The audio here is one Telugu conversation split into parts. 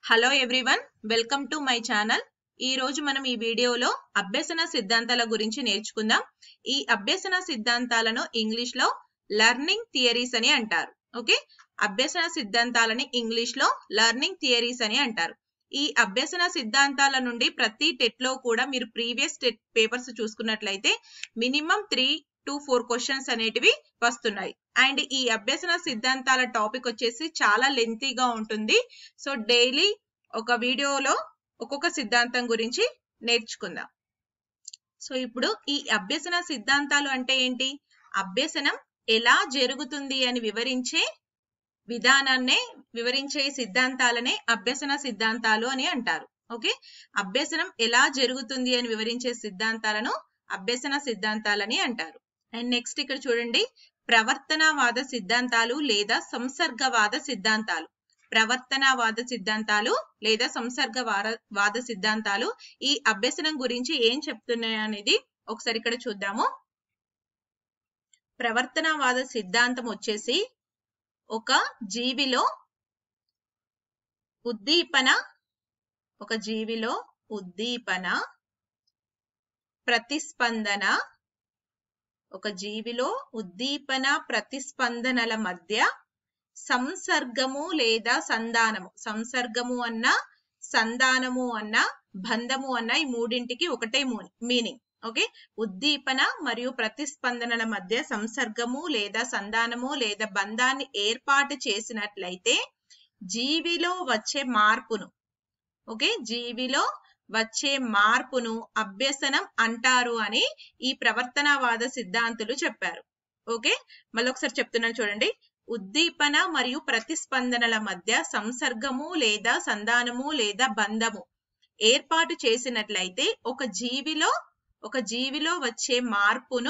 hello everyone welcome to my channel ఈ రోజు మనం ఈ వీడియోలో అభ్యసన సిద్ధాంతాల గురించి నేర్చుకుందాం ఈ అభ్యసన సిద్ధాంతాలను ఇంగ్లీష్ లో లెర్నింగ్ థియరీస్ అని అంటారు ఓకే అభ్యసన సిద్ధాంతాలని ఇంగ్లీష్ లో లెర్నింగ్ థియరీస్ అని అంటారు ఈ అభ్యసన సిద్ధాంతాల నుండి ప్రతి టెట్ లో కూడా మీరు ప్రీవియస్ టెట్ పేపర్స్ చూసుకున్నట్లయితే minimum three to four questions అనేటివి వస్తున్నాయి అండ్ ఈ అభ్యసన సిద్ధాంతాల టాపిక్ వచ్చేసి చాలా లెంతీగా ఉంటుంది సో డైలీ ఒక వీడియోలో ఒక్కొక్క సిద్ధాంతం గురించి నేర్చుకుందాం సో ఇప్పుడు ఈ అభ్యసన సిద్ధాంతాలు అంటే ఏంటి అభ్యసనం ఎలా జరుగుతుంది అని వివరించే విధానాన్నే వివరించే సిద్ధాంతాలనే అభ్యసన సిద్ధాంతాలు అని అంటారు ఓకే అభ్యసనం ఎలా జరుగుతుంది అని వివరించే సిద్ధాంతాలను అభ్యసన సిద్ధాంతాలని అంటారు అండ్ నెక్స్ట్ ఇక్కడ చూడండి ప్రవర్తనవాద సిద్ధాంతాలు లేదా సంసర్గవాద సిద్ధాంతాలు ప్రవర్తనవాద సిద్ధాంతాలు లేదా సంసర్గవాద వాద సిద్ధాంతాలు ఈ అభ్యసనం గురించి ఏం చెప్తున్నాయి అనేది ఒకసారి ఇక్కడ చూద్దాము ప్రవర్తనవాద సిద్ధాంతం వచ్చేసి ఒక జీవిలో ఉద్దీపన ఒక జీవిలో ఉద్దీపన ప్రతిస్పందన ఒక జీవిలో ఉద్దీపన ప్రతిస్పందనల మధ్య సంసర్గము లేదా సంధానము సంసర్గము అన్న సంధానము అన్న బంధము అన్న ఈ మూడింటికి ఒకటే మీనింగ్ ఓకే ఉద్దీపన మరియు ప్రతిస్పందనల మధ్య సంసర్గము లేదా సంధానము లేదా బంధాన్ని ఏర్పాటు చేసినట్లయితే జీవిలో వచ్చే మార్పును ఓకే జీవిలో వచ్చే మార్పును అభ్యసనం అంటారు అని ఈ ప్రవర్తనవాద సిద్ధాంతులు చెప్పారు ఓకే మళ్ళీ ఒకసారి చెప్తున్నాను చూడండి ఉద్దీపన మరియు ప్రతిస్పందనల మధ్య సంసర్గము లేదా సంధానము లేదా బంధము ఏర్పాటు చేసినట్లయితే ఒక జీవిలో ఒక జీవిలో వచ్చే మార్పును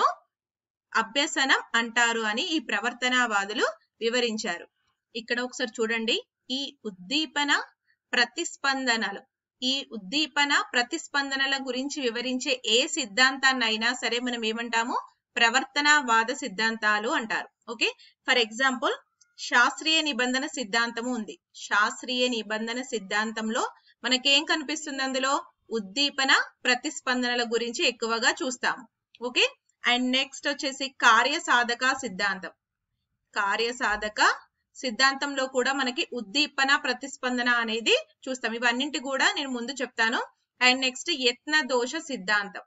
అభ్యసనం అంటారు అని ఈ ప్రవర్తనవాదులు వివరించారు ఇక్కడ ఒకసారి చూడండి ఈ ఉద్దీపన ప్రతిస్పందనలు ఈ ఉద్దీపన ప్రతిస్పందనల గురించి వివరించే ఏ సిద్ధాంతాన్ని అయినా సరే మనం ఏమంటాము ప్రవర్తనవాద సిద్ధాంతాలు అంటారు ఓకే ఫర్ ఎగ్జాంపుల్ శాస్త్రీయ నిబంధన సిద్ధాంతము ఉంది శాస్త్రీయ నిబంధన సిద్ధాంతంలో మనకేం కనిపిస్తుంది అందులో ఉద్దీపన ప్రతిస్పందనల గురించి ఎక్కువగా చూస్తాము ఓకే అండ్ నెక్స్ట్ వచ్చేసి కార్యసాధక సిద్ధాంతం కార్యసాధక సిద్ధాంతంలో కూడా మనకి ఉద్దీపన ప్రతిస్పందన అనేది చూస్తాం ఇవన్నింటి కూడా నేను ముందు చెప్తాను అండ్ నెక్స్ట్ యత్న దోష సిద్ధాంతం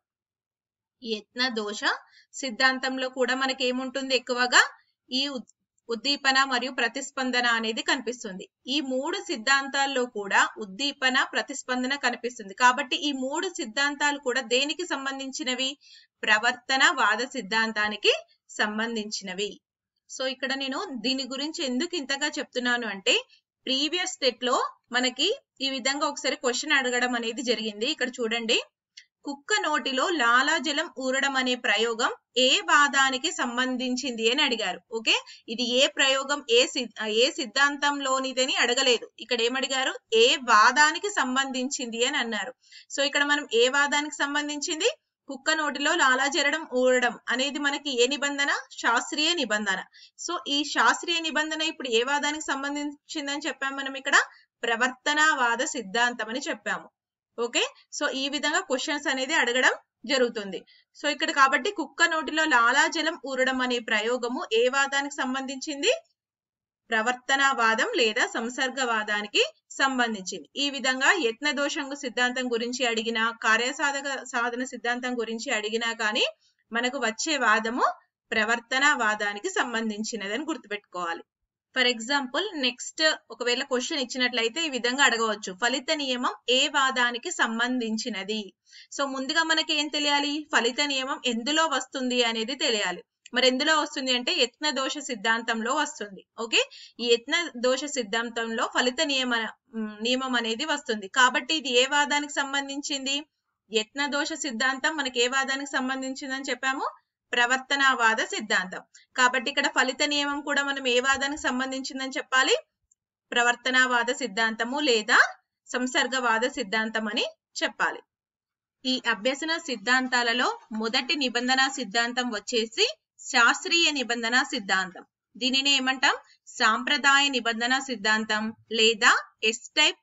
యత్న దోష సిద్ధాంతంలో కూడా మనకి ఏముంటుంది ఎక్కువగా ఈ ఉద్దీపన మరియు ప్రతిస్పందన అనేది కనిపిస్తుంది ఈ మూడు సిద్ధాంతాల్లో కూడా ఉద్దీపన ప్రతిస్పందన కనిపిస్తుంది కాబట్టి ఈ మూడు సిద్ధాంతాలు కూడా దేనికి సంబంధించినవి ప్రవర్తన వాద సిద్ధాంతానికి సంబంధించినవి సో ఇక్కడ నేను దీని గురించి ఎందుకు ఇంతగా చెప్తున్నాను అంటే ప్రీవియస్ స్టెట్ లో మనకి ఈ విధంగా ఒకసారి క్వశ్చన్ అడగడం అనేది జరిగింది ఇక్కడ చూడండి కుక్క నోటిలో లాలాజలం ఊరడం అనే ప్రయోగం ఏ వాదానికి సంబంధించింది అని అడిగారు ఓకే ఇది ఏ ప్రయోగం ఏ ఏ సిద్ధాంతంలోనిదని అడగలేదు ఇక్కడ ఏమడిగారు ఏ వాదానికి సంబంధించింది అని అన్నారు సో ఇక్కడ మనం ఏ వాదానికి సంబంధించింది కుక్క నోటిలో లాలాజరడం ఊరడం అనేది మనకి ఏ నిబంధన శాస్త్రీయ నిబంధన సో ఈ శాస్త్రీయ నిబంధన ఇప్పుడు ఏ వాదానికి సంబంధించిందని చెప్పాము మనం ఇక్కడ ప్రవర్తనవాద సిద్ధాంతం అని చెప్పాము ఓకే సో ఈ విధంగా క్వశ్చన్స్ అనేది అడగడం జరుగుతుంది సో ఇక్కడ కాబట్టి కుక్క నోటిలో లాలాజలం ఊరడం అనే ప్రయోగము ఏ వాదానికి సంబంధించింది ప్రవర్తనవాదం లేదా సంసర్గవాదానికి సంబంధించింది ఈ విధంగా యత్న దోషంగు సిద్ధాంతం గురించి అడిగిన కార్యసాధక సాధన సిద్ధాంతం గురించి అడిగినా కానీ మనకు వచ్చే వాదము ప్రవర్తనవాదానికి సంబంధించినదని గుర్తుపెట్టుకోవాలి ఫర్ ఎగ్జాంపుల్ నెక్స్ట్ ఒకవేళ క్వశ్చన్ ఇచ్చినట్లయితే ఈ విధంగా అడగవచ్చు ఫలిత నియమం ఏ వాదానికి సంబంధించినది సో ముందుగా మనకి ఏం తెలియాలి ఫలిత నియమం ఎందులో వస్తుంది అనేది తెలియాలి మరి ఎందులో వస్తుంది అంటే యత్న దోష సిద్ధాంతంలో వస్తుంది ఓకే ఈ యత్న దోష సిద్ధాంతంలో ఫలిత నియమ నియమం అనేది వస్తుంది కాబట్టి ఇది ఏ వాదానికి సంబంధించింది యత్న దోష సిద్ధాంతం మనకి ఏ వాదానికి సంబంధించిందని చెప్పాము ప్రవర్తనవాద సిద్ధాంతం కాబట్టి ఇక్కడ ఫలిత నియమం కూడా మనం ఏ వాదానికి సంబంధించిందని చెప్పాలి ప్రవర్తనవాద సిద్ధాంతము లేదా సంసర్గవాద సిద్ధాంతం అని చెప్పాలి ఈ అభ్యసన సిద్ధాంతాలలో మొదటి నిబంధన సిద్ధాంతం వచ్చేసి శాస్త్రీయ నిబంధన సిద్ధాంతం దీనిని ఏమంటాం సాంప్రదాయ నిబంధన సిద్ధాంతం లేదా ఎస్ టైప్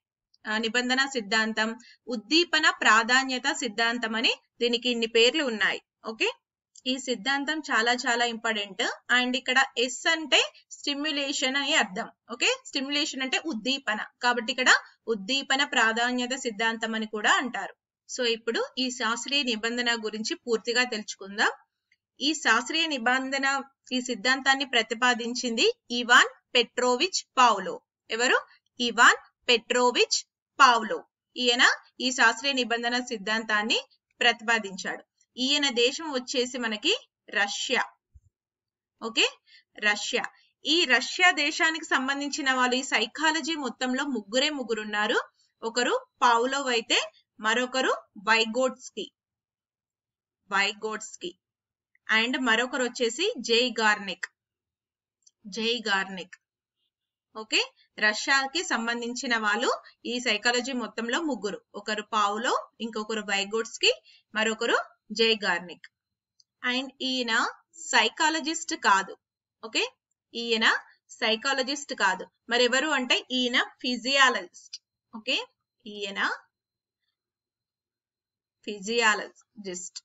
ఆ, నిబంధన సిద్ధాంతం ఉద్దీపన ప్రాధాన్యత సిద్ధాంతం అని దీనికి ఇన్ని పేర్లు ఉన్నాయి ఓకే ఈ సిద్ధాంతం చాలా చాలా ఇంపార్టెంట్ అండ్ ఇక్కడ ఎస్ అంటే స్టిమ్యులేషన్ అని అర్థం ఓకే స్టిమ్యులేషన్ అంటే ఉద్దీపన కాబట్టి ఇక్కడ ఉద్దీపన ప్రాధాన్యత సిద్ధాంతం అని కూడా అంటారు సో ఇప్పుడు ఈ శాస్త్రీయ నిబంధన గురించి పూర్తిగా తెలుసుకుందాం ఈ శాస్త్రీయ నిబంధన ఈ సిద్ధాంతాన్ని ప్రతిపాదించింది ఇవాన్ పెట్రోవిచ్ పావ్లో ఎవరు ఇవాన్ పెట్రోవిచ్ పావ్లో ఈయన ఈ శాస్త్రీయ నిబంధన సిద్ధాంతాన్ని ప్రతిపాదించాడు ఈయన దేశం వచ్చేసి మనకి రష్యా ఓకే రష్యా ఈ రష్యా దేశానికి సంబంధించిన వాళ్ళు ఈ సైకాలజీ మొత్తంలో ముగ్గురే ముగ్గురు ఉన్నారు ఒకరు పావులోవ్ అయితే మరొకరు వైగోట్స్కి వైగోట్స్కి అండ్ మరొకరు వచ్చేసి జై గార్నిక్ జై గార్నిక్ ఓకే రష్యాకి సంబంధించిన వాళ్ళు ఈ సైకాలజీ మొత్తంలో ముగ్గురు ఒకరు పావులో ఇంకొకరు వైగోట్స్కి మరొకరు జై గార్నిక్ అండ్ ఈయన సైకాలజిస్ట్ కాదు ఓకే ఈయన సైకాలజిస్ట్ కాదు మరి ఎవరు అంటే ఈయన ఫిజియాలజిస్ట్ ఓకే ఈయన ఫిజియాలజిస్ట్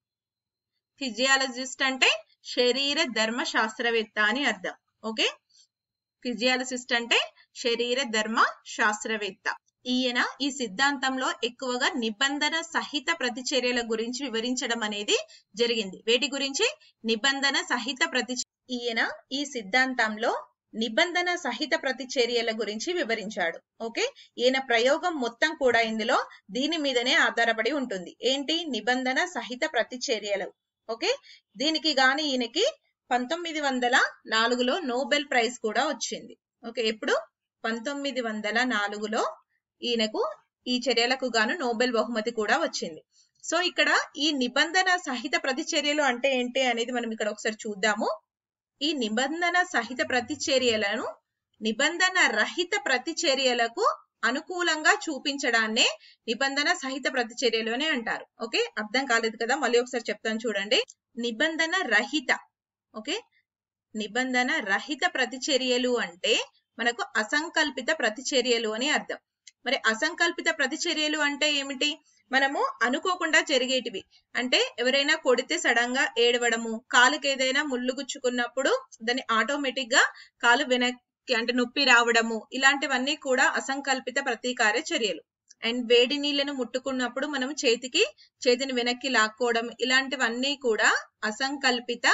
ఫిజియాలజిస్ట్ అంటే శరీర ధర్మ శాస్త్రవేత్త అని అర్థం ఓకే ఫిజియాలజిస్ట్ అంటే శరీర ధర్మ శాస్త్రవేత్త ఈయన ఈ సిద్ధాంతంలో ఎక్కువగా నిబంధన సహిత ప్రతిచర్యల గురించి వివరించడం అనేది జరిగింది వేటి గురించి నిబంధన సహిత ప్రతి ఈయన ఈ సిద్ధాంతంలో నిబంధన సహిత ప్రతిచర్యల గురించి వివరించాడు ఓకే ఈయన ప్రయోగం మొత్తం కూడా ఇందులో దీని మీదనే ఆధారపడి ఉంటుంది ఏంటి నిబంధన సహిత ప్రతిచర్యలు ఓకే దీనికి గాని ఈయనకి పంతొమ్మిది వందల నాలుగులో నోబెల్ ప్రైజ్ కూడా వచ్చింది ఓకే ఎప్పుడు పంతొమ్మిది వందల నాలుగులో ఈయనకు ఈ చర్యలకు గాను నోబెల్ బహుమతి కూడా వచ్చింది సో ఇక్కడ ఈ నిబంధన సహిత ప్రతిచర్యలు అంటే ఏంటి అనేది మనం ఇక్కడ ఒకసారి చూద్దాము ఈ నిబంధన సహిత ప్రతిచర్యలను నిబంధన రహిత ప్రతిచర్యలకు అనుకూలంగా చూపించడాన్నే నిబంధన సహిత ప్రతిచర్యలు అని అంటారు ఓకే అర్థం కాలేదు కదా మళ్ళీ ఒకసారి చెప్తాను చూడండి నిబంధన రహిత ఓకే నిబంధన రహిత ప్రతిచర్యలు అంటే మనకు అసంకల్పిత ప్రతిచర్యలు అని అర్థం మరి అసంకల్పిత ప్రతిచర్యలు అంటే ఏమిటి మనము అనుకోకుండా జరిగేటివి అంటే ఎవరైనా కొడితే సడన్ గా ఏడవడము కాలుకి ఏదైనా ముళ్ళు గుచ్చుకున్నప్పుడు దాన్ని ఆటోమేటిక్ గా కాలు వెనక్కి అంటే నొప్పి రావడము ఇలాంటివన్నీ కూడా అసంకల్పిత ప్రతీకార చర్యలు అండ్ వేడి నీళ్లను ముట్టుకున్నప్పుడు మనం చేతికి చేతిని వెనక్కి లాక్కోవడం ఇలాంటివన్నీ కూడా అసంకల్పిత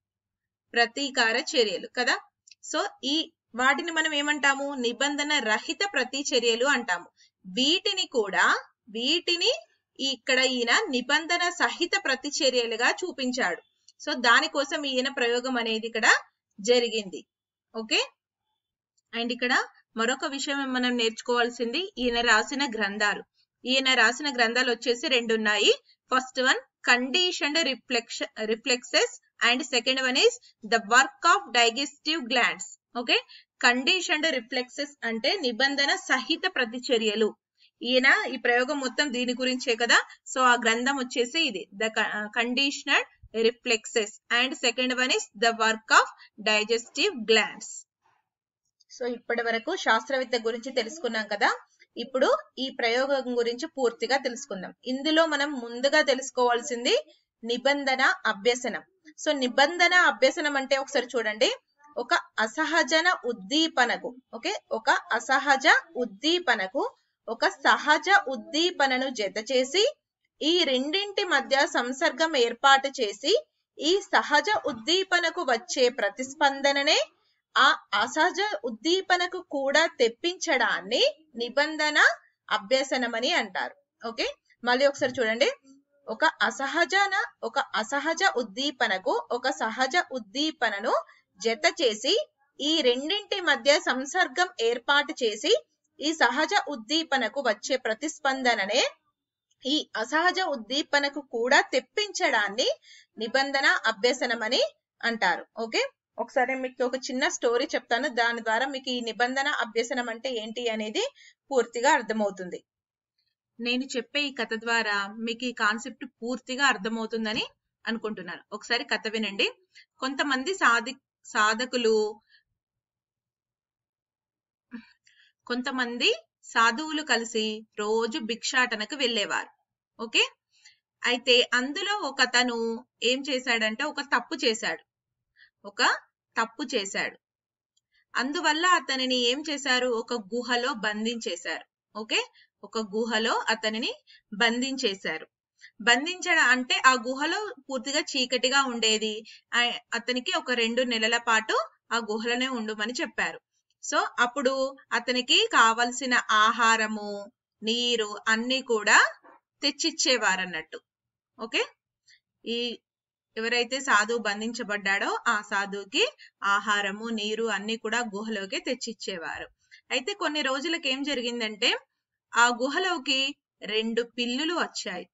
ప్రతీకార చర్యలు కదా సో ఈ వాటిని మనం ఏమంటాము నిబంధన రహిత ప్రతిచర్యలు అంటాము వీటిని కూడా వీటిని ఇక్కడ ఈయన నిబంధన సహిత ప్రతిచర్యలుగా చూపించాడు సో దానికోసం ఈయన ప్రయోగం అనేది ఇక్కడ జరిగింది ఓకే అండ్ ఇక్కడ మరొక విషయం మనం నేర్చుకోవాల్సింది ఈయన రాసిన గ్రంథాలు ఈయన రాసిన గ్రంథాలు వచ్చేసి రెండు ఉన్నాయి first one conditioned reflex reflexes and second one is the work of digestive glands okay conditioned reflexes అంటే నిబంధన సహిత ప్రతిచర్యలు ఈయన ఈ ప్రయోగం మొత్తం దీని గురించే కదా సో ఆ గ్రంథం వచ్చేసి ఇది the conditioner reflexes and second one is the work of digestive glands so ఇప్పటి వరకు శాస్త్రవేత్త గురించి తెలుసుకున్నాం కదా ఇప్పుడు ఈ ప్రయోగం గురించి పూర్తిగా తెలుసుకుందాం ఇందులో మనం ముందుగా తెలుసుకోవాల్సింది నిబంధన అభ్యసనం సో నిబంధన అభ్యసనం అంటే ఒకసారి చూడండి ఒక అసహజన ఉద్దీపనకు ఓకే ఒక అసహజ ఉద్దీపనకు ఒక సహజ ఉద్దీపనను జత చేసి ఈ రెండింటి మధ్య సంసర్గం ఏర్పాటు చేసి ఈ సహజ ఉద్దీపనకు వచ్చే ప్రతిస్పందననే ఆ అసహజ ఉద్దీపనకు కూడా తెప్పించడాన్ని నిబంధన అభ్యసనమని అంటారు ఓకే మళ్ళీ ఒకసారి చూడండి ఒక అసహజన ఒక అసహజ ఉద్దీపనకు ఒక సహజ ఉద్దీపనను జత చేసి ఈ రెండింటి మధ్య సంసర్గం ఏర్పాటు చేసి ఈ సహజ ఉద్దీపనకు వచ్చే ప్రతిస్పందననే ఈ అసహజ ఉద్దీపనకు కూడా తెప్పించడాన్ని నిబంధన అభ్యసనమని అంటారు ఓకే ఒకసారి మీకు ఒక చిన్న స్టోరీ చెప్తాను దాని ద్వారా మీకు ఈ నిబంధన అభ్యసనం అంటే ఏంటి అనేది పూర్తిగా అర్థమవుతుంది నేను చెప్పే ఈ కథ ద్వారా మీకు ఈ కాన్సెప్ట్ పూర్తిగా అర్థమవుతుందని అనుకుంటున్నాను ఒకసారి కథ వినండి కొంతమంది సాధి సాధకులు కొంతమంది సాధువులు కలిసి రోజు భిక్షాటనకు వెళ్ళేవారు ఓకే అయితే అందులో ఒక అతను ఏం చేశాడంటే ఒక తప్పు చేశాడు ఒక తప్పు చేశాడు అందువల్ల అతనిని ఏం చేశారు ఒక గుహలో బంధించేశారు ఓకే ఒక గుహలో అతనిని బంధించేశారు బంధించడం అంటే ఆ గుహలో పూర్తిగా చీకటిగా ఉండేది ఆ- అతనికి ఒక రెండు నెలల పాటు ఆ గుహలోనే ఉండమని చెప్పారు సో అప్పుడు అతనికి కావలసిన ఆహారము నీరు అన్ని కూడా తెచ్చిచ్చేవారు అన్నట్టు ఓకే ఈ ఎవరైతే సాధువు బంధించబడ్డాడో ఆ సాధువుకి ఆహారము నీరు అన్ని కూడా గుహలోకి తెచ్చిచ్చేవారు అయితే కొన్ని రోజులకు ఏం జరిగిందంటే ఆ గుహలోకి రెండు పిల్లులు వచ్చాయి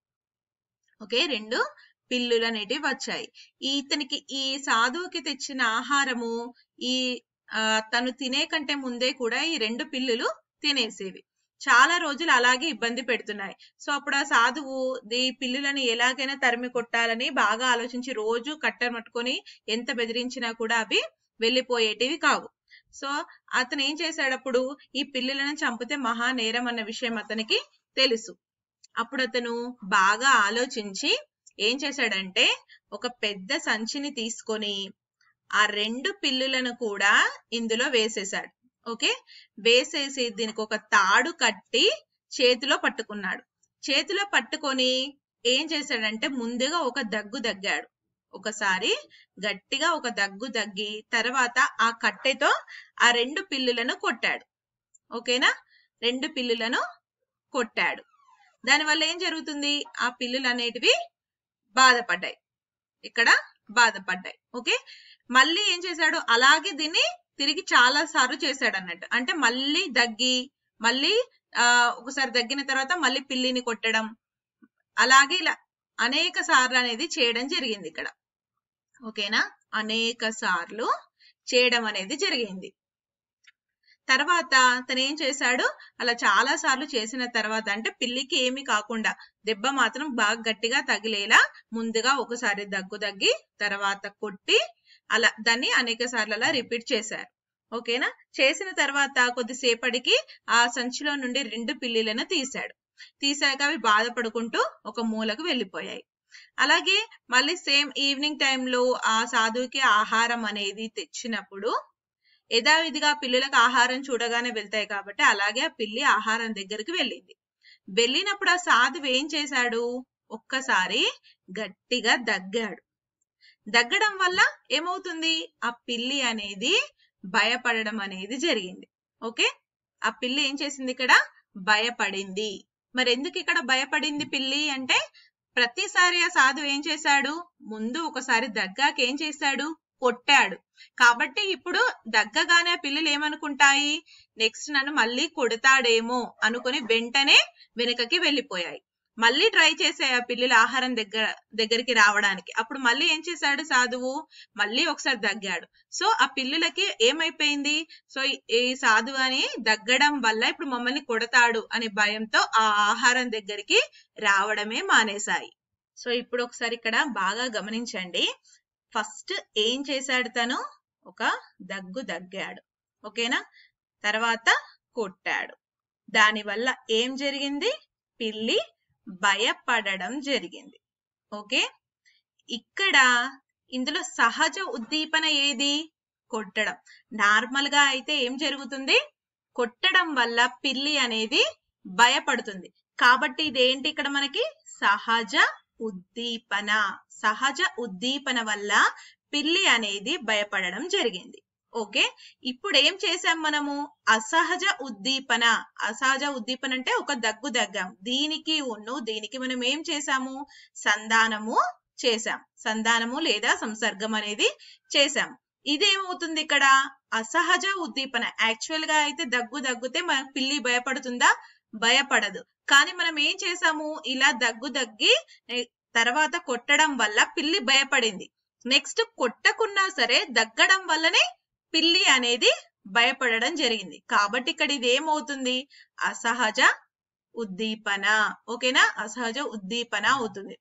ఓకే రెండు పిల్లులు అనేటివి వచ్చాయి ఈ ఇతనికి ఈ సాధువుకి తెచ్చిన ఆహారము ఈ ఆ, తను తినే కంటే ముందే కూడా ఈ రెండు పిల్లులు తినేసేవి చాలా రోజులు అలాగే ఇబ్బంది పెడుతున్నాయి సో అప్పుడు ఆ సాధువు ఈ పిల్లులను ఎలాగైనా తరిమి కొట్టాలని బాగా ఆలోచించి రోజు కట్టెలు పట్టుకొని ఎంత బెదిరించినా కూడా అవి వెళ్ళిపోయేటివి కావు సో అతను ఏం చేశాడు అప్పుడు ఈ పిల్లులను చంపితే మహా నేరం అన్న విషయం అతనికి తెలుసు అప్పుడు అతను బాగా ఆలోచించి ఏం చేశాడంటే ఒక పెద్ద సంచిని తీసుకొని ఆ రెండు పిల్లులను కూడా ఇందులో వేసేశాడు ఓకే వేసేసి దీనికి ఒక తాడు కట్టి చేతిలో పట్టుకున్నాడు చేతిలో పట్టుకొని ఏం చేశాడంటే ముందుగా ఒక దగ్గు దగ్గాడు ఒకసారి గట్టిగా ఒక దగ్గు దగ్గి తర్వాత ఆ కట్టెతో ఆ రెండు పిల్లులను కొట్టాడు ఓకేనా రెండు పిల్లులను కొట్టాడు దానివల్ల ఏం జరుగుతుంది ఆ పిల్లులు అనేటివి బాధపడ్డాయి ఇక్కడ బాధపడ్డాయి ఓకే మళ్ళీ ఏం చేశాడు అలాగే దీన్ని తిరిగి చాలా సార్లు చేశాడు అన్నట్టు అంటే మళ్ళీ దగ్గి మళ్ళీ ఆ ఒకసారి దగ్గిన తర్వాత మళ్ళీ పిల్లిని కొట్టడం అలాగే ఇలా అనేక సార్లు అనేది చేయడం జరిగింది ఇక్కడ ఓకేనా అనేక సార్లు చేయడం అనేది జరిగింది తర్వాత తను ఏం చేశాడు అలా చాలా సార్లు చేసిన తర్వాత అంటే పిల్లికి ఏమి కాకుండా దెబ్బ మాత్రం బాగా గట్టిగా తగిలేలా ముందుగా ఒకసారి దగ్గు దగ్గి తర్వాత కొట్టి అలా దాన్ని అనేక సార్లు అలా రిపీట్ చేశారు ఓకేనా చేసిన తర్వాత కొద్దిసేపటికి ఆ సంచిలో నుండి రెండు పిల్లిలను తీశాడు తీసాక అవి బాధపడుకుంటూ ఒక మూలకు వెళ్ళిపోయాయి అలాగే మళ్ళీ సేమ్ ఈవినింగ్ టైంలో ఆ సాధువుకి ఆహారం అనేది తెచ్చినప్పుడు యథావిధిగా పిల్లులకు ఆహారం చూడగానే వెళ్తాయి కాబట్టి అలాగే ఆ పిల్లి ఆహారం దగ్గరికి వెళ్ళింది వెళ్ళినప్పుడు ఆ సాధువు ఏం చేశాడు ఒక్కసారి గట్టిగా దగ్గాడు దగ్గడం వల్ల ఏమవుతుంది ఆ పిల్లి అనేది భయపడడం అనేది జరిగింది ఓకే ఆ పిల్లి ఏం చేసింది ఇక్కడ భయపడింది మరి ఎందుకు ఇక్కడ భయపడింది పిల్లి అంటే ప్రతిసారి ఆ సాధువు ఏం చేశాడు ముందు ఒకసారి దగ్గాక ఏం చేశాడు కొట్టాడు కాబట్టి ఇప్పుడు దగ్గగానే ఆ పిల్లలు ఏమనుకుంటాయి నెక్స్ట్ నన్ను మళ్ళీ కొడతాడేమో అనుకుని వెంటనే వెనుకకి వెళ్ళిపోయాయి మళ్ళీ ట్రై చేసాయి ఆ పిల్లలు ఆహారం దగ్గర దగ్గరికి రావడానికి అప్పుడు మళ్ళీ ఏం చేశాడు సాధువు మళ్ళీ ఒకసారి దగ్గాడు సో ఆ పిల్లులకి ఏమైపోయింది సో ఈ- ఈ సాధువు అని దగ్గడం వల్ల ఇప్పుడు మమ్మల్ని కొడతాడు అనే భయంతో ఆ ఆహారం దగ్గరికి రావడమే మానేశాయి సో ఇప్పుడు ఒకసారి ఇక్కడ బాగా గమనించండి ఫస్ట్ ఏం చేశాడు తను ఒక దగ్గు దగ్గాడు ఓకేనా తర్వాత కొట్టాడు దానివల్ల ఏం జరిగింది పిల్లి భయపడడం జరిగింది ఓకే ఇక్కడ ఇందులో సహజ ఉద్దీపన ఏది కొట్టడం నార్మల్ గా అయితే ఏం జరుగుతుంది కొట్టడం వల్ల పిల్లి అనేది భయపడుతుంది కాబట్టి ఇదేంటి ఇక్కడ మనకి సహజ ఉద్దీపన సహజ ఉద్దీపన వల్ల పిల్లి అనేది భయపడడం జరిగింది ఓకే ఇప్పుడు ఏం చేసాం మనము అసహజ ఉద్దీపన అసహజ ఉద్దీపన అంటే ఒక దగ్గు దగ్గాం దీనికి ఉన్ను దీనికి మనం ఏం చేసాము సంధానము చేసాం సంధానము లేదా సంసర్గం అనేది చేసాం ఇదేమవుతుంది ఇక్కడ అసహజ ఉద్దీపన యాక్చువల్ గా అయితే దగ్గు దగ్గితే మన పిల్లి భయపడుతుందా భయపడదు కానీ మనం ఏం చేసాము ఇలా దగ్గు దగ్గి ఏ, తర్వాత కొట్టడం వల్ల పిల్లి భయపడింది నెక్స్ట్ కొట్టకున్నా సరే దగ్గడం వల్లనే పిల్లి అనేది భయపడడం జరిగింది కాబట్టి ఇక్కడ ఇది ఏమవుతుంది అసహజ ఉద్దీపన ఓకేనా అసహజ ఉద్దీపన అవుతుంది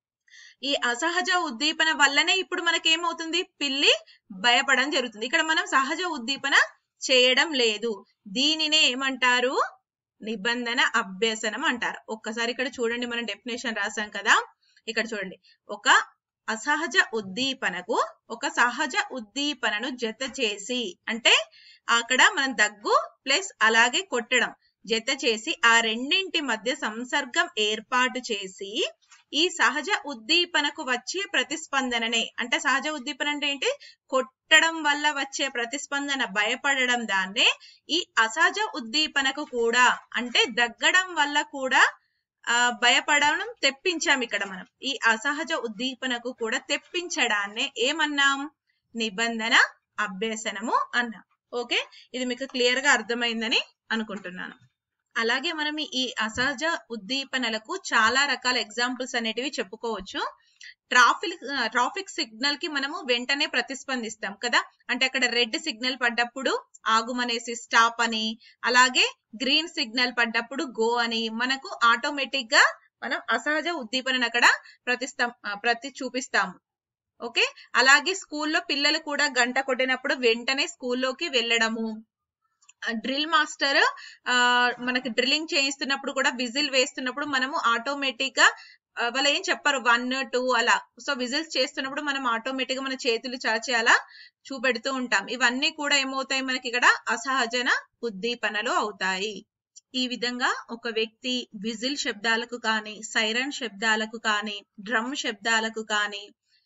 ఈ అసహజ ఉద్దీపన వల్లనే ఇప్పుడు మనకి ఏమవుతుంది పిల్లి భయపడడం జరుగుతుంది ఇక్కడ మనం సహజ ఉద్దీపన చేయడం లేదు దీనినే ఏమంటారు నిబంధన అభ్యసనం అంటారు ఒక్కసారి ఇక్కడ చూడండి మనం డెఫినేషన్ రాసాం కదా ఇక్కడ చూడండి ఒక అసహజ ఉద్దీపనకు ఒక సహజ ఉద్దీపనను జత చేసి అంటే అక్కడ మనం దగ్గు ప్లస్ అలాగే కొట్టడం జత చేసి ఆ రెండింటి మధ్య సంసర్గం ఏర్పాటు చేసి ఈ సహజ ఉద్దీపనకు వచ్చే ప్రతిస్పందననే అంటే సహజ ఉద్దీపన అంటే ఏంటి కొట్టడం వల్ల వచ్చే ప్రతిస్పందన భయపడడం దాన్నే ఈ అసహజ ఉద్దీపనకు కూడా అంటే దగ్గడం వల్ల కూడా ఆ భయపడడం తెప్పించాం ఇక్కడ మనం ఈ అసహజ ఉద్దీపనకు కూడా తెప్పించడాన్నే ఏమన్నాం నిబంధన అభ్యసనము అన్నాం ఓకే ఇది మీకు క్లియర్ గా అర్థమైందని అనుకుంటున్నాను అలాగే మనం ఈ అసహజ ఉద్దీపనలకు చాలా రకాల ఎగ్జాంపుల్స్ అనేటివి చెప్పుకోవచ్చు ట్రాఫిక్ ట్రాఫిక్ సిగ్నల్ కి మనము వెంటనే ప్రతిస్పందిస్తాం కదా అంటే అక్కడ రెడ్ సిగ్నల్ పడ్డప్పుడు ఆగుమనేసి స్టాప్ అని అలాగే గ్రీన్ సిగ్నల్ పడ్డప్పుడు గో అని మనకు ఆటోమేటిక్ గా మనం అసహజ ఉద్దీపనను అక్కడ ప్రతిస్తాం ప్రతి చూపిస్తాము ఓకే అలాగే స్కూల్లో పిల్లలు కూడా గంట కొట్టినప్పుడు వెంటనే స్కూల్లోకి వెళ్ళడము డ్రిల్ మాస్టర్ ఆ మనకి డ్రిల్లింగ్ చేయిస్తున్నప్పుడు కూడా విజిల్ వేస్తున్నప్పుడు మనము ఆటోమేటిక్ గా వాళ్ళు ఏం చెప్పారు వన్ టూ అలా సో విజిల్స్ చేస్తున్నప్పుడు మనం ఆటోమేటిక్ గా మన చేతులు చాచి అలా చూపెడుతూ ఉంటాం ఇవన్నీ కూడా ఏమవుతాయి మనకి ఇక్కడ అసహజన ఉద్దీపనలు అవుతాయి ఈ విధంగా ఒక వ్యక్తి విజిల్ శబ్దాలకు కానీ సైరన్ శబ్దాలకు కానీ డ్రమ్ శబ్దాలకు కానీ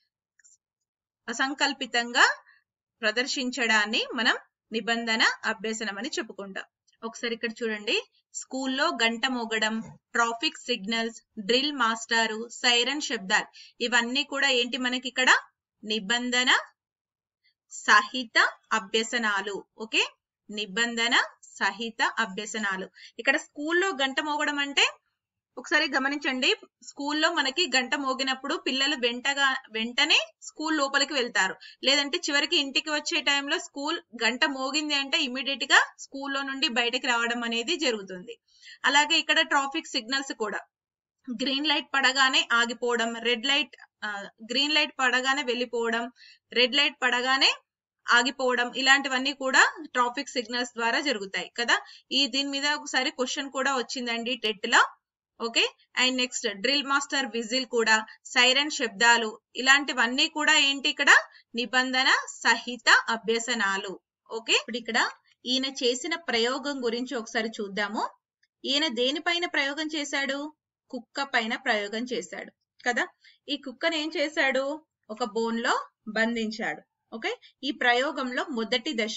అసంకల్పితంగా ప్రదర్శించడాన్ని మనం నిబంధన అభ్యసనం అని చెప్పుకుంటాం ఒకసారి ఇక్కడ చూడండి స్కూల్లో గంట మోగడం ట్రాఫిక్ సిగ్నల్స్ డ్రిల్ మాస్టారు సైరన్ శబ్దాలు ఇవన్నీ కూడా ఏంటి మనకి ఇక్కడ నిబంధన సహిత అభ్యసనాలు ఓకే నిబంధన సహిత అభ్యసనాలు ఇక్కడ స్కూల్లో గంట మోగడం అంటే ఒకసారి గమనించండి స్కూల్లో మనకి గంట మోగినప్పుడు పిల్లలు వెంటగా వెంటనే స్కూల్ లోపలికి వెళ్తారు లేదంటే చివరికి ఇంటికి వచ్చే టైంలో స్కూల్ గంట మోగింది అంటే ఇమీడియట్ గా స్కూల్లో నుండి బయటకి రావడం అనేది జరుగుతుంది అలాగే ఇక్కడ ట్రాఫిక్ సిగ్నల్స్ కూడా గ్రీన్ లైట్ పడగానే ఆగిపోవడం రెడ్ లైట్ గ్రీన్ లైట్ పడగానే వెళ్ళిపోవడం రెడ్ లైట్ పడగానే ఆగిపోవడం ఇలాంటివన్నీ కూడా ట్రాఫిక్ సిగ్నల్స్ ద్వారా జరుగుతాయి కదా ఈ దీని మీద ఒకసారి క్వశ్చన్ కూడా వచ్చిందండి టెట్ లో okay and next drill master whistle కూడా సైరన్ శబ్దాలు ఇలాంటివన్నీ కూడా ఏంటి ఇక్కడ నిబంధన సహిత అభ్యసనాలు ఓకే ఇప్పుడు ఇక్కడ ఈయన చేసిన ప్రయోగం గురించి ఒకసారి చూద్దాము ఈయన దేనిపైన ప్రయోగం చేశాడు కుక్క పైన ప్రయోగం చేశాడు కదా ఈ కుక్కను ఏం చేశాడు ఒక బోన్ లో బంధించాడు ఓకే ఈ ప్రయోగంలో మొదటి దశ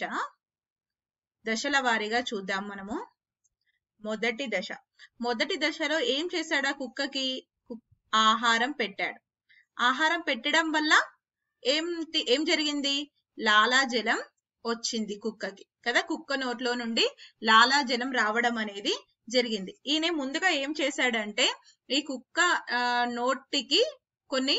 దశల వారీగా చూద్దాం మనము మొదటి దశ మొదటి దశలో ఏం చేశాడు ఆ కుక్కకి ఆహారం పెట్టాడు ఆహారం పెట్టడం వల్ల ఏం ఏం జరిగింది లాలాజలం వచ్చింది కుక్కకి కదా కుక్క నోట్లో నుండి లాలాజలం రావడం అనేది జరిగింది ఈయన ముందుగా ఏం చేశాడంటే ఈ కుక్క నోటికి కొన్ని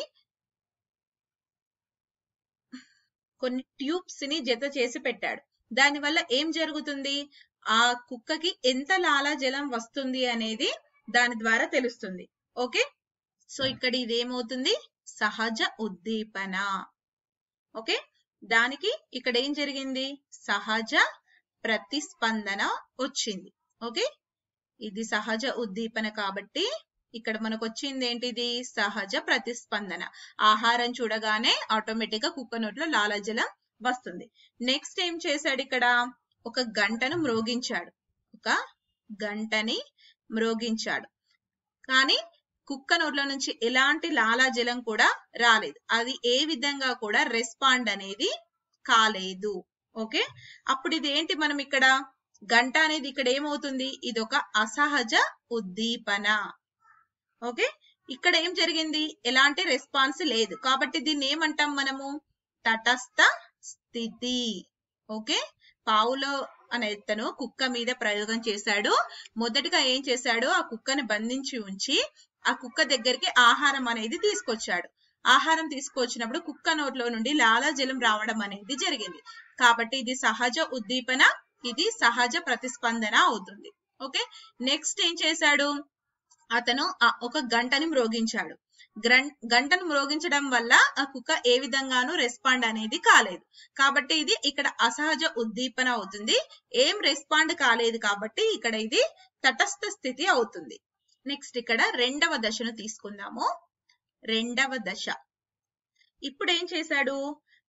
కొన్ని ట్యూబ్స్ ని జత చేసి పెట్టాడు దానివల్ల ఏం జరుగుతుంది ఆ కుక్కకి ఎంత లాలాజలం వస్తుంది అనేది దాని ద్వారా తెలుస్తుంది ఓకే సో ఇక్కడ ఇదేమవుతుంది సహజ ఉద్దీపన ఓకే దానికి ఇక్కడ ఏం జరిగింది సహజ ప్రతిస్పందన వచ్చింది ఓకే ఇది సహజ ఉద్దీపన కాబట్టి ఇక్కడ మనకు వచ్చింది ఏంటిది సహజ ప్రతిస్పందన ఆహారం చూడగానే ఆటోమేటిక్ గా కుక్క నోట్లో లాలాజలం వస్తుంది నెక్స్ట్ ఏం చేశాడు ఇక్కడ ఒక గంటను మ్రోగించాడు ఒక గంటని మ్రోగించాడు కానీ కుక్క నోట్ల నుంచి ఎలాంటి లాలాజలం కూడా రాలేదు అది ఏ విధంగా కూడా రెస్పాండ్ అనేది కాలేదు ఓకే అప్పుడు ఇది ఏంటి మనం ఇక్కడ గంట అనేది ఇక్కడ ఏమవుతుంది ఇది ఒక అసహజ ఉద్దీపన ఓకే ఇక్కడ ఏం జరిగింది ఎలాంటి రెస్పాన్స్ లేదు కాబట్టి దీన్ని ఏమంటాం మనము తటస్థ స్థితి ఓకే పావులో అనే ఇతను కుక్క మీద ప్రయోగం చేశాడు మొదటగా ఏం చేశాడు ఆ కుక్కని బంధించి ఉంచి ఆ కుక్క దగ్గరికి ఆహారం అనేది తీసుకొచ్చాడు ఆహారం తీసుకొచ్చినప్పుడు కుక్క నోట్లో నుండి లాలాజలం రావడం అనేది జరిగింది కాబట్టి ఇది సహజ ఉద్దీపన ఇది సహజ ప్రతిస్పందన అవుతుంది ఓకే నెక్స్ట్ ఏం చేశాడు అతను ఒక గంటని మ్రోగించాడు గంటను మ్రోగించడం వల్ల ఆ కుక్క ఏ విధంగానూ రెస్పాండ్ అనేది కాలేదు కాబట్టి ఇది ఇక్కడ అసహజ ఉద్దీపన అవుతుంది ఏం రెస్పాండ్ కాలేదు కాబట్టి ఇక్కడ ఇది తటస్థ స్థితి అవుతుంది నెక్స్ట్ ఇక్కడ రెండవ దశను తీసుకుందాము రెండవ దశ ఇప్పుడు ఏం చేశాడు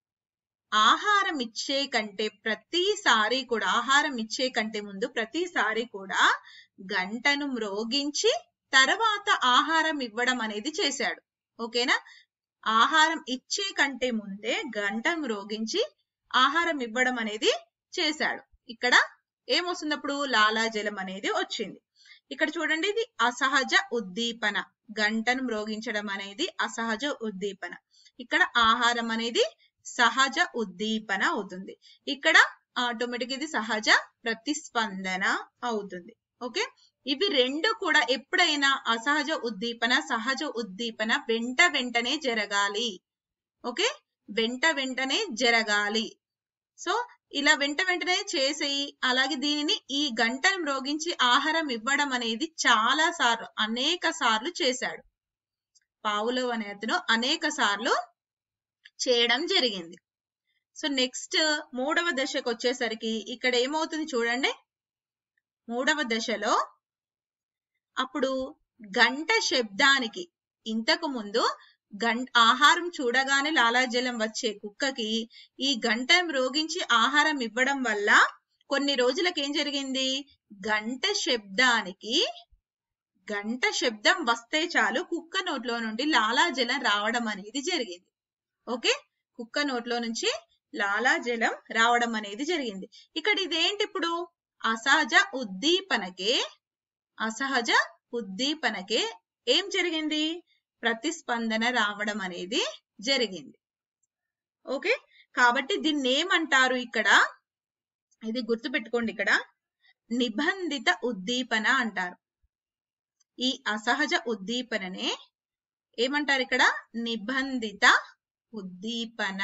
ఆహారం ఇచ్చే కంటే ప్రతిసారి కూడా ఆహారం ఇచ్చే కంటే ముందు ప్రతిసారి కూడా గంటను మ్రోగించి తర్వాత ఆహారం ఇవ్వడం అనేది చేశాడు ఓకేనా ఆహారం ఇచ్చే కంటే ముందే గంట మ్రోగించి ఆహారం ఇవ్వడం అనేది చేశాడు ఇక్కడ ఏమొస్తుంది అప్పుడు లాలాజలం అనేది వచ్చింది ఇక్కడ చూడండి ఇది అసహజ ఉద్దీపన గంటను మ్రోగించడం అనేది అసహజ ఉద్దీపన ఇక్కడ ఆహారం అనేది సహజ ఉద్దీపన అవుతుంది ఇక్కడ ఆటోమేటిక్ ఇది సహజ ప్రతిస్పందన అవుతుంది ఓకే ఇవి రెండు కూడా ఎప్పుడైనా అసహజ ఉద్దీపన సహజ ఉద్దీపన వెంట వెంటనే జరగాలి ఓకే వెంట వెంటనే జరగాలి సో ఇలా వెంట వెంటనే చేసేయి అలాగే దీనిని ఈ గంటను మ్రోగించి ఆహారం ఇవ్వడం అనేది చాలా సార్లు అనేక సార్లు చేశాడు పావులో అనే అతను అనేక సార్లు చేయడం జరిగింది సో నెక్స్ట్ మూడవ దశకు వచ్చేసరికి ఇక్కడ ఏమవుతుంది చూడండి మూడవ దశలో అప్పుడు గంట శబ్దానికి ఇంతకు ముందు గంట ఆహారం చూడగానే లాలాజలం వచ్చే కుక్కకి ఈ గంట మ్రోగించి ఆహారం ఇవ్వడం వల్ల కొన్ని రోజులకు ఏం జరిగింది గంట శబ్దానికి గంట శబ్దం వస్తే చాలు కుక్క నోట్లో నుండి లాలాజలం రావడం అనేది జరిగింది ఓకే కుక్క నోట్లో నుంచి లాలాజలం రావడం అనేది జరిగింది ఇక్కడ ఇదేంటి ఇప్పుడు అసహజ ఉద్దీపనకే అసహజ ఉద్దీపనకే ఏం జరిగింది ప్రతిస్పందన రావడం అనేది జరిగింది ఓకే కాబట్టి దీన్ని ఏమంటారు ఇక్కడ ఇది గుర్తుపెట్టుకోండి ఇక్కడ నిబంధిత ఉద్దీపన అంటారు ఈ అసహజ ఉద్దీపననే ఏమంటారు ఇక్కడ నిబంధిత ఉద్దీపన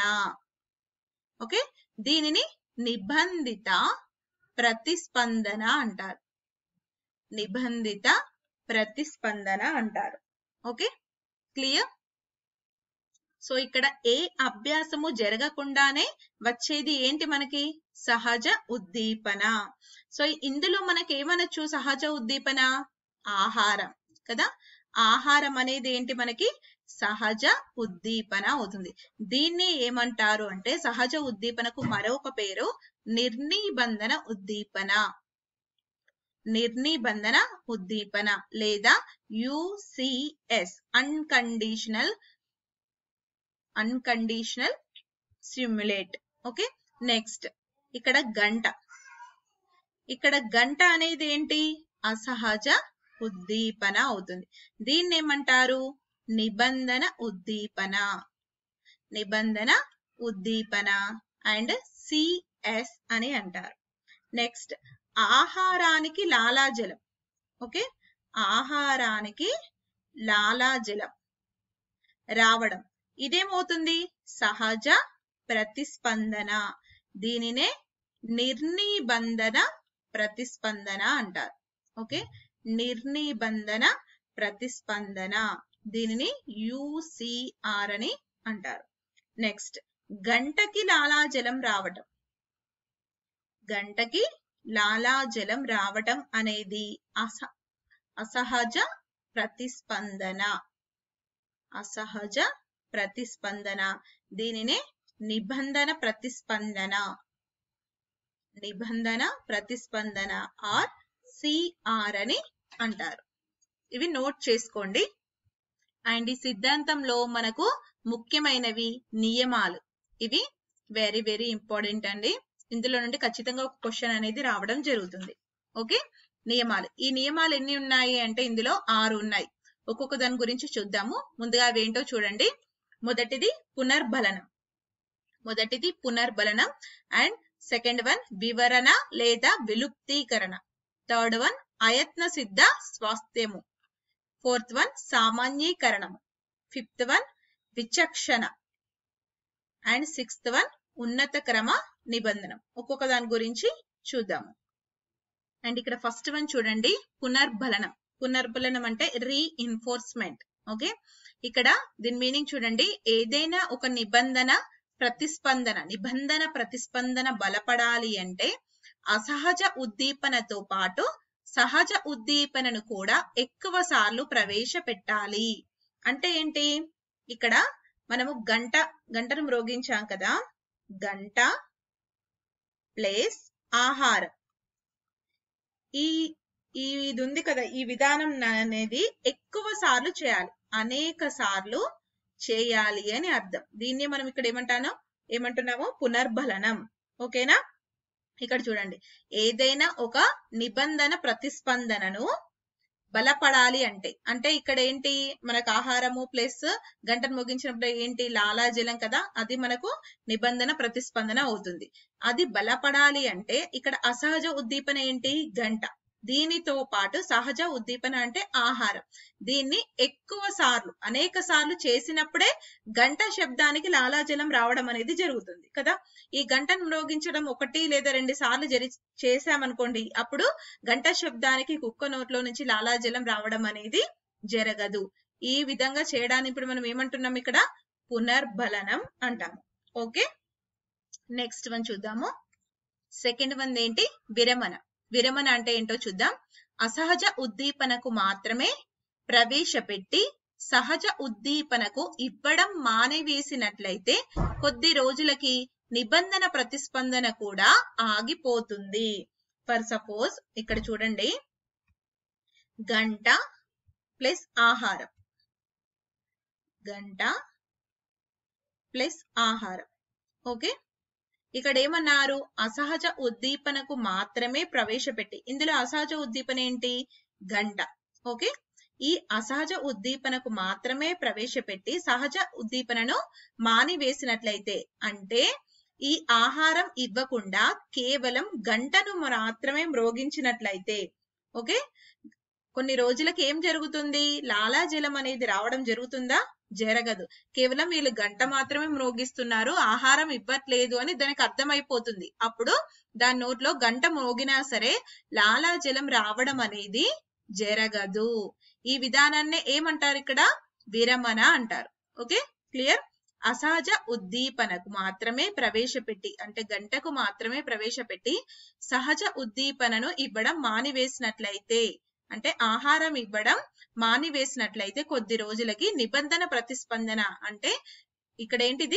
ఓకే దీనిని నిబంధిత ప్రతిస్పందన అంటారు నిబంధిత ప్రతిస్పందన అంటారు ఓకే క్లియర్ సో ఇక్కడ ఏ అభ్యాసము జరగకుండానే వచ్చేది ఏంటి మనకి సహజ ఉద్దీపన సో ఇందులో మనకి ఏమనొచ్చు సహజ ఉద్దీపన ఆహారం కదా ఆహారం అనేది ఏంటి మనకి సహజ ఉద్దీపన అవుతుంది దీన్ని ఏమంటారు అంటే సహజ ఉద్దీపనకు మరొక పేరు నిర్నిబంధన ఉద్దీపన నిర్నిబంధన ఉద్దీపన లేదా UCS unconditional unconditional stimulate okay next ఇక్కడ గంట ఇక్కడ గంట అనేది ఏంటి అసహజ ఉద్దీపన అవుతుంది దీన్ని ఏమంటారు నిబంధన ఉద్దీపన నిబంధన ఉద్దీపన అండ్ సిఎస్ అని అంటారు నెక్స్ట్ ఆహారానికి లాలాజలం ఓకే ఆహారానికి లాలాజలం రావడం ఇదేమవుతుంది సహజ ప్రతిస్పందన దీనినే నిర్నిబంధన ప్రతిస్పందన అంటారు ఓకే నిర్నిబంధన ప్రతిస్పందన దీనిని యుసిఆర్ అని అంటారు నెక్స్ట్ గంటకి లాలాజలం రావటం గంటకి లాలాజలం రావటం అనేది అస అసహజ ప్రతిస్పందన అసహజ ప్రతిస్పందన దీనినే నిబంధన ప్రతిస్పందన నిబంధన ప్రతిస్పందన ఆర్ సిఆర్ అని అంటారు ఇవి నోట్ చేసుకోండి అండ్ ఈ సిద్ధాంతంలో మనకు ముఖ్యమైనవి నియమాలు ఇవి వెరీ వెరీ ఇంపార్టెంట్ అండి ఇందులో నుండి ఖచ్చితంగా ఒక క్వశ్చన్ అనేది రావడం జరుగుతుంది ఓకే నియమాలు ఈ నియమాలు ఎన్ని ఉన్నాయి అంటే ఇందులో ఆరు ఉన్నాయి ఒక్కొక్క దాని గురించి చూద్దాము ముందుగా అవేంటో చూడండి మొదటిది పునర్బలనం మొదటిది పునర్బలనం అండ్ సెకండ్ వన్ వివరణ లేదా విలుప్తీకరణ థర్డ్ వన్ అయత్న సిద్ధ స్వాస్థ్యము ఫోర్త్ వన్ సామాన్యీకరణము ఫిఫ్త్ వన్ విచక్షణ అండ్ సిక్స్త్ వన్ ఉన్నత క్రమ నిబంధనం ఒక్కొక్క దాని గురించి చూద్దాము అండ్ ఇక్కడ ఫస్ట్ వన్ చూడండి పునర్బలనం పునర్బలనం అంటే రీఇన్ఫోర్స్మెంట్ ఓకే ఇక్కడ దీని మీనింగ్ చూడండి ఏదైనా ఒక నిబంధన ప్రతిస్పందన నిబంధన ప్రతిస్పందన బలపడాలి అంటే అసహజ ఉద్దీపనతో పాటు సహజ ఉద్దీపనను కూడా ఎక్కువ సార్లు ప్రవేశపెట్టాలి అంటే ఏంటి ఇక్కడ మనము గంట గంటను మ్రోగించాం కదా గంట ప్లేస్ ఆహారం ఈ ఈ ఇది ఉంది కదా ఈ విధానం అనేది ఎక్కువ సార్లు చేయాలి అనేక సార్లు చేయాలి అని అర్థం దీన్ని మనం ఇక్కడ ఏమంటాను ఏమంటున్నాము పునర్బలనం ఓకేనా ఇక్కడ చూడండి ఏదైనా ఒక నిబంధన ప్రతిస్పందనను బలపడాలి అంటే అంటే ఇక్కడ ఏంటి మనకు ఆహారము ప్లస్ గంటను ముగించినప్పుడు ఏంటి లాలాజలం కదా అది మనకు నిబంధన ప్రతిస్పందన అవుతుంది అది బలపడాలి అంటే ఇక్కడ అసహజ ఉద్దీపన ఏంటి గంట దీనితో పాటు సహజ ఉద్దీపన అంటే ఆహారం దీన్ని ఎక్కువ సార్లు అనేక సార్లు చేసినప్పుడే గంట శబ్దానికి లాలాజలం రావడం అనేది జరుగుతుంది కదా ఈ గంటను మ్రోగించడం ఒకటి లేదా రెండు సార్లు జరి చేశామనుకోండి అప్పుడు గంట శబ్దానికి కుక్క నోట్లో నుంచి లాలాజలం రావడం అనేది జరగదు ఈ విధంగా చేయడానికి ఇప్పుడు మనం ఏమంటున్నాం ఇక్కడ పునర్బలనం అంటాము ఓకే నెక్స్ట్ వన్ చూద్దాము సెకండ్ వన్ ఏంటి విరమణ విరమణ అంటే ఏంటో చూద్దాం అసహజ ఉద్దీపనకు మాత్రమే ప్రవేశపెట్టి సహజ ఉద్దీపనకు ఇవ్వడం మానివేసినట్లయితే కొద్ది రోజులకి నిబంధన ప్రతిస్పందన కూడా ఆగిపోతుంది ఫర్ సపోజ్ ఇక్కడ చూడండి గంట ప్లస్ ఆహారం గంట ప్లస్ ఆహారం ఓకే ఇక్కడ ఏమన్నారు అసహజ ఉద్దీపనకు మాత్రమే ప్రవేశపెట్టి ఇందులో అసహజ ఉద్దీపన ఏంటి గంట ఓకే ఈ అసహజ ఉద్దీపనకు మాత్రమే ప్రవేశపెట్టి సహజ ఉద్దీపనను మానివేసినట్లయితే అంటే ఈ ఆహారం ఇవ్వకుండా కేవలం గంటను మాత్రమే మ్రోగించినట్లయితే ఓకే కొన్ని రోజులకి ఏం జరుగుతుంది లాలాజలం అనేది రావడం జరుగుతుందా జరగదు కేవలం వీళ్ళు గంట మాత్రమే మ్రోగిస్తున్నారు ఆహారం ఇవ్వట్లేదు అని దానికి అర్థమైపోతుంది అప్పుడు దాని నోట్లో గంట మోగినా సరే లాలాజలం రావడం అనేది జరగదు ఈ విధానాన్ని ఏమంటారు ఇక్కడ విరమణ అంటారు ఓకే క్లియర్ అసహజ ఉద్దీపనకు మాత్రమే ప్రవేశపెట్టి అంటే గంటకు మాత్రమే ప్రవేశపెట్టి సహజ ఉద్దీపనను ఇవ్వడం మానివేసినట్లయితే అంటే ఆహారం ఇవ్వడం మానివేసినట్లయితే కొద్ది రోజులకి నిబంధన ప్రతిస్పందన అంటే ఇక్కడ ఏంటిది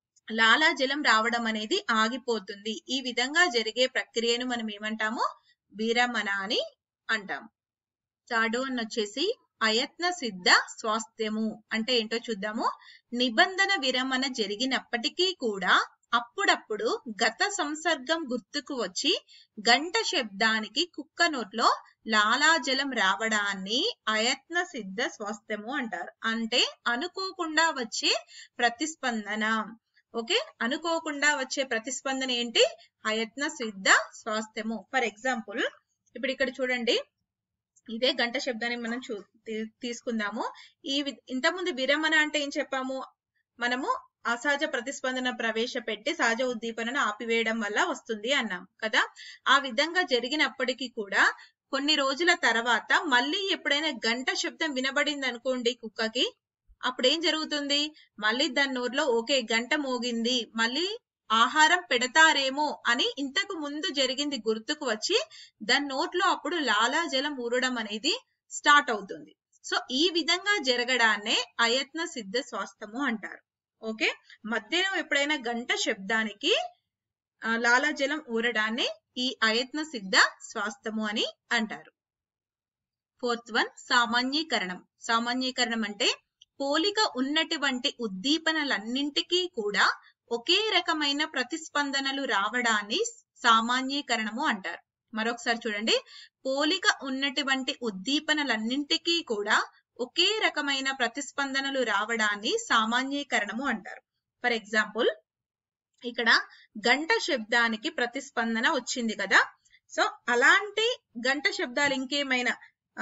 లాలాజలం రావడం అనేది ఆగిపోతుంది ఈ విధంగా జరిగే ప్రక్రియను మనం ఏమంటాము విరమణ అని అంటాము థర్డ్ వన్ వచ్చేసి అయత్న సిద్ధ స్వాస్థ్యము అంటే ఏంటో చూద్దాము నిబంధన విరమణ జరిగినప్పటికీ కూడా అప్పుడప్పుడు గత సంసర్గం గుర్తుకు వచ్చి గంట శబ్దానికి కుక్క నోట్లో లాలాజలం రావడాన్ని అయత్న సిద్ధ స్వాస్థ్యము అంటారు అంటే అనుకోకుండా వచ్చే ప్రతిస్పందన ఓకే అనుకోకుండా వచ్చే ప్రతిస్పందన ఏంటి అయత్న సిద్ధ స్వాస్థ్యము ఫర్ ఎగ్జాంపుల్ ఇప్పుడు ఇక్కడ చూడండి ఇదే గంట శబ్దాన్ని మనం చూ తీ- తీసుకుందాము ఈ వి- ఇంతకుముందు విరమణ అంటే ఏం చెప్పాము మనము అసహజ ప్రతిస్పందన ప్రవేశపెట్టి సహజ ఉద్దీపనను ఆపివేయడం వల్ల వస్తుంది అన్నాం కదా ఆ విధంగా జరిగినప్పటికీ కూడా కొన్ని రోజుల తర్వాత మళ్ళీ ఎప్పుడైనా గంట శబ్దం వినబడింది అనుకోండి కుక్కకి అప్పుడు ఏం జరుగుతుంది మళ్ళీ దాని నోట్లో ఓకే గంట మోగింది మళ్ళీ ఆహారం పెడతారేమో అని ఇంతకు ముందు జరిగింది గుర్తుకు వచ్చి దాని నోట్లో అప్పుడు లాలాజలం ఊరడం అనేది స్టార్ట్ అవుతుంది సో ఈ విధంగా జరగడాన్నే అయత్న సిద్ధ స్వాస్థము అంటారు ఓకే మధ్యలో ఎప్పుడైనా గంట శబ్దానికి ఆ, లాలాజలం ఊరడాన్ని ఈ అయత్న సిద్ధ స్వాస్థము అని అంటారు ఫోర్త్ వన్ సామాన్యీకరణం సామాన్యీకరణం అంటే పోలిక ఉన్నటువంటి ఉద్దీపనలన్నింటికీ కూడా ఒకే రకమైన ప్రతిస్పందనలు రావడాన్ని సామాన్యీకరణము అంటారు మరొకసారి చూడండి పోలిక ఉన్నటువంటి ఉద్దీపనలన్నింటికీ కూడా ఒకే రకమైన ప్రతిస్పందనలు రావడాన్ని సామాన్యీకరణము అంటారు ఫర్ ఎగ్జాంపుల్ ఇక్కడ గంట శబ్దానికి ప్రతిస్పందన వచ్చింది కదా సో అలాంటి గంట శబ్దాలు ఇంకేమైనా ఆ,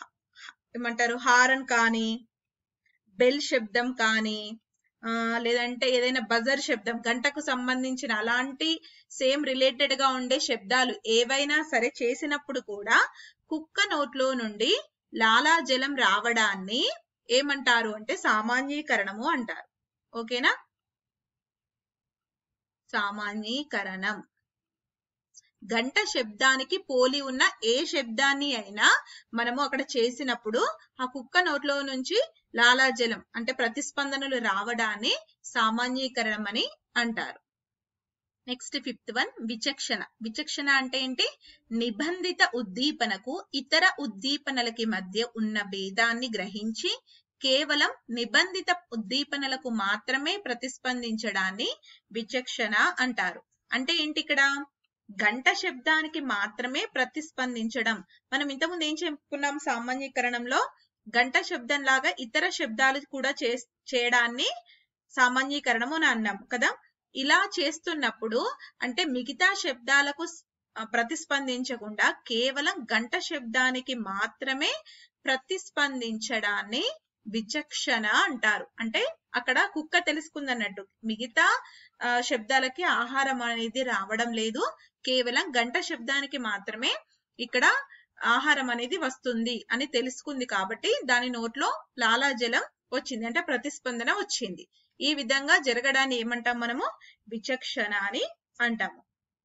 ఏమంటారు హారన్ కానీ బెల్ శబ్దం కానీ ఆ, లేదంటే ఏదైనా బజర్ శబ్దం గంటకు సంబంధించిన అలాంటి సేమ్ రిలేటెడ్ గా ఉండే శబ్దాలు ఏవైనా సరే చేసినప్పుడు కూడా కుక్క నోట్లో నుండి లాలాజలం రావడాన్ని ఏమంటారు అంటే సామాన్యీకరణము అంటారు ఓకేనా సామాన్యీకరణం గంట శబ్దానికి పోలి ఉన్న ఏ శబ్దాన్ని అయినా మనము అక్కడ చేసినప్పుడు ఆ కుక్క నోట్లో నుంచి లాలాజలం అంటే ప్రతిస్పందనలు రావడాన్ని సామాన్యీకరణం అని అంటారు నెక్స్ట్ ఫిఫ్త్ వన్ విచక్షణ విచక్షణ అంటే ఏంటి నిబంధిత ఉద్దీపనకు ఇతర ఉద్దీపనలకి మధ్య ఉన్న భేదాన్ని గ్రహించి కేవలం నిబంధిత ఉద్దీపనలకు మాత్రమే ప్రతిస్పందించడాన్ని విచక్షణ అంటారు అంటే ఏంటి ఇక్కడ గంట శబ్దానికి మాత్రమే ప్రతిస్పందించడం మనం ఇంతకుముందు ఏం చెప్పుకున్నాం సామాన్యీకరణంలో గంట శబ్దం లాగా ఇతర శబ్దాలు కూడా చే చేయడాన్ని సామాన్యీకరణము అని అన్నాం కదా ఇలా చేస్తున్నప్పుడు అంటే మిగతా శబ్దాలకు ప్రతిస్పందించకుండా కేవలం గంట శబ్దానికి మాత్రమే ప్రతిస్పందించడాన్ని విచక్షణ అంటారు అంటే అక్కడ కుక్క తెలుసుకుంది అన్నట్టు మిగతా శబ్దాలకి ఆహారం అనేది రావడం లేదు కేవలం గంట శబ్దానికి మాత్రమే ఇక్కడ ఆహారం అనేది వస్తుంది అని తెలుసుకుంది కాబట్టి దాని నోట్లో లాలాజలం వచ్చింది అంటే ప్రతిస్పందన వచ్చింది ఈ విధంగా జరగడాన్ని ఏమంటాం మనము విచక్షణ అని అంటాము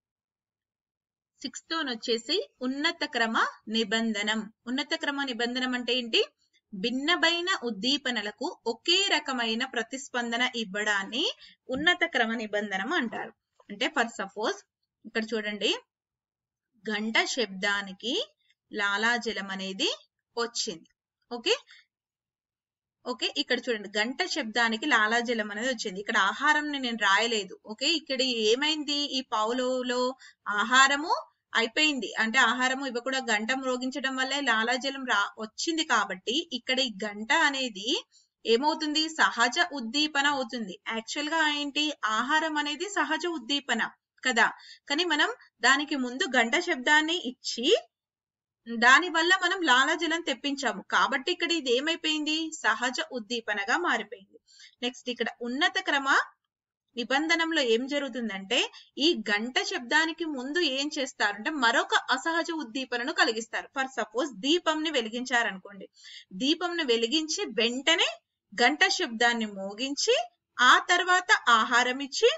సిక్స్త్ వన్ వచ్చేసి ఉన్నత క్రమ నిబంధనం ఉన్నత క్రమ నిబంధనం అంటే ఏంటి భిన్నమైన ఉద్దీపనలకు ఒకే రకమైన ప్రతిస్పందన ఇవ్వడాన్ని ఉన్నత క్రమ నిబంధనం అంటారు అంటే ఫర్ సపోజ్ ఇక్కడ చూడండి గంట శబ్దానికి లాలాజలం అనేది వచ్చింది ఓకే ఓకే ఇక్కడ చూడండి గంట శబ్దానికి లాలాజలం అనేది వచ్చింది ఇక్కడ ఆహారం నేను రాయలేదు ఓకే ఇక్కడ ఏమైంది ఈ పావులలో ఆహారము అయిపోయింది అంటే ఆహారము ఇవ్వకుండా గంట మ్రోగించడం వల్లే లాలాజలం రా వచ్చింది కాబట్టి ఇక్కడ ఈ గంట అనేది ఏమవుతుంది సహజ ఉద్దీపన అవుతుంది యాక్చువల్ గా ఏంటి ఆహారం అనేది సహజ ఉద్దీపన కదా కానీ మనం దానికి ముందు గంట శబ్దాన్ని ఇచ్చి దాని వల్ల మనం లాలాజలం తెప్పించాము కాబట్టి ఇక్కడ ఇది ఏమైపోయింది సహజ ఉద్దీపనగా మారిపోయింది నెక్స్ట్ ఇక్కడ ఉన్నత క్రమ నిబంధనంలో ఏం జరుగుతుందంటే ఈ గంట శబ్దానికి ముందు ఏం చేస్తారు అంటే మరొక అసహజ ఉద్దీపనను కలిగిస్తారు ఫర్ సపోజ్ దీపంని వెలిగించారనుకోండి దీపంని వెలిగించి వెంటనే గంట శబ్దాన్ని మోగించి ఆ తర్వాత ఆహారం ఇచ్చి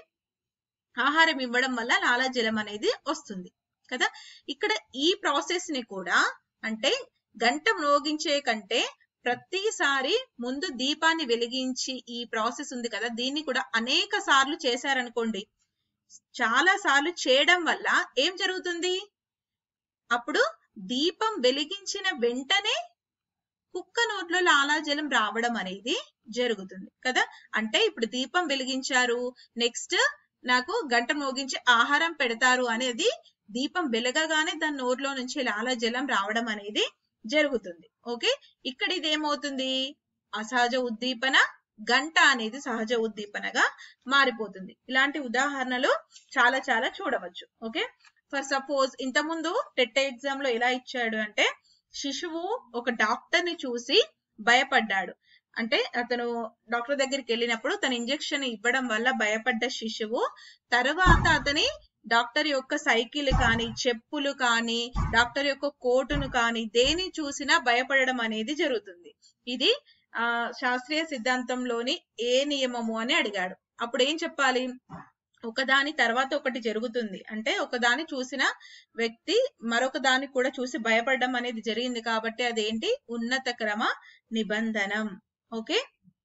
ఆహారం ఇవ్వడం వల్ల లాలాజలం అనేది వస్తుంది కదా ఇక్కడ ఈ ప్రాసెస్ ని కూడా అంటే గంట మ్రోగించే కంటే ప్రతిసారి ముందు దీపాన్ని వెలిగించి ఈ ప్రాసెస్ ఉంది కదా దీన్ని కూడా అనేక సార్లు చేశారనుకోండి చాలా సార్లు చేయడం వల్ల ఏం జరుగుతుంది అప్పుడు దీపం వెలిగించిన వెంటనే కుక్క నోట్లో లాలాజలం రావడం అనేది జరుగుతుంది కదా అంటే ఇప్పుడు దీపం వెలిగించారు నెక్స్ట్ నాకు గంట మోగించి ఆహారం పెడతారు అనేది దీపం వెలగగానే దాని నోట్లో నుంచి లాలాజలం రావడం అనేది జరుగుతుంది ఓకే ఇక్కడ ఇది ఏమవుతుంది అసహజ ఉద్దీపన గంట అనేది సహజ ఉద్దీపనగా మారిపోతుంది ఇలాంటి ఉదాహరణలు చాలా చాలా చూడవచ్చు ఓకే ఫర్ సపోజ్ ఇంతకుముందు టెట్ ఎగ్జామ్ లో ఎలా ఇచ్చాడు అంటే శిశువు ఒక డాక్టర్ ని చూసి భయపడ్డాడు అంటే అతను డాక్టర్ దగ్గరికి వెళ్ళినప్పుడు తన ఇంజెక్షన్ ఇవ్వడం వల్ల భయపడ్డ శిశువు తర్వాత అతని డాక్టర్ యొక్క సైకిల్ కానీ చెప్పులు కానీ డాక్టర్ యొక్క కోటును కానీ దేని చూసినా భయపడడం అనేది జరుగుతుంది ఇది ఆ శాస్త్రీయ సిద్ధాంతంలోని ఏ నియమము అని అడిగాడు అప్పుడు ఏం చెప్పాలి ఒకదాని తర్వాత ఒకటి జరుగుతుంది అంటే ఒకదాని చూసిన వ్యక్తి మరొక దాన్ని కూడా చూసి భయపడడం అనేది జరిగింది కాబట్టి అదేంటి ఉన్నత క్రమ నిబంధనం ఓకే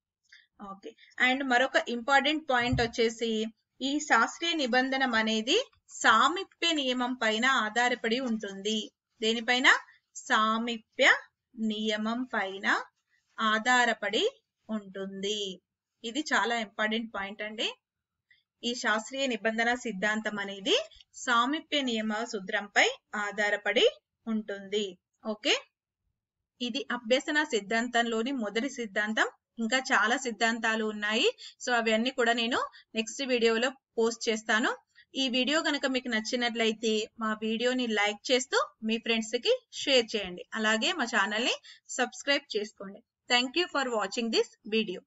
ఓకే అండ్ మరొక ఇంపార్టెంట్ పాయింట్ వచ్చేసి ఈ శాస్త్రీయ నిబంధనం అనేది సామీప్య నియమం పైన ఆధారపడి ఉంటుంది దేనిపైన సామీప్య నియమం పైన ఆధారపడి ఉంటుంది ఇది చాలా ఇంపార్టెంట్ పాయింట్ అండి ఈ శాస్త్రీయ నిబంధన సిద్ధాంతం అనేది సామీప్య నియమ సూత్రంపై ఆధారపడి ఉంటుంది ఓకే ఇది అభ్యసన సిద్ధాంతంలోని మొదటి సిద్ధాంతం ఇంకా చాలా సిద్ధాంతాలు ఉన్నాయి సో అవన్నీ కూడా నేను నెక్స్ట్ వీడియోలో పోస్ట్ చేస్తాను ఈ వీడియో కనుక మీకు నచ్చినట్లయితే మా వీడియోని లైక్ చేస్తూ మీ ఫ్రెండ్స్ కి షేర్ చేయండి అలాగే మా ఛానల్ ని సబ్స్క్రైబ్ చేసుకోండి thank you for watching this video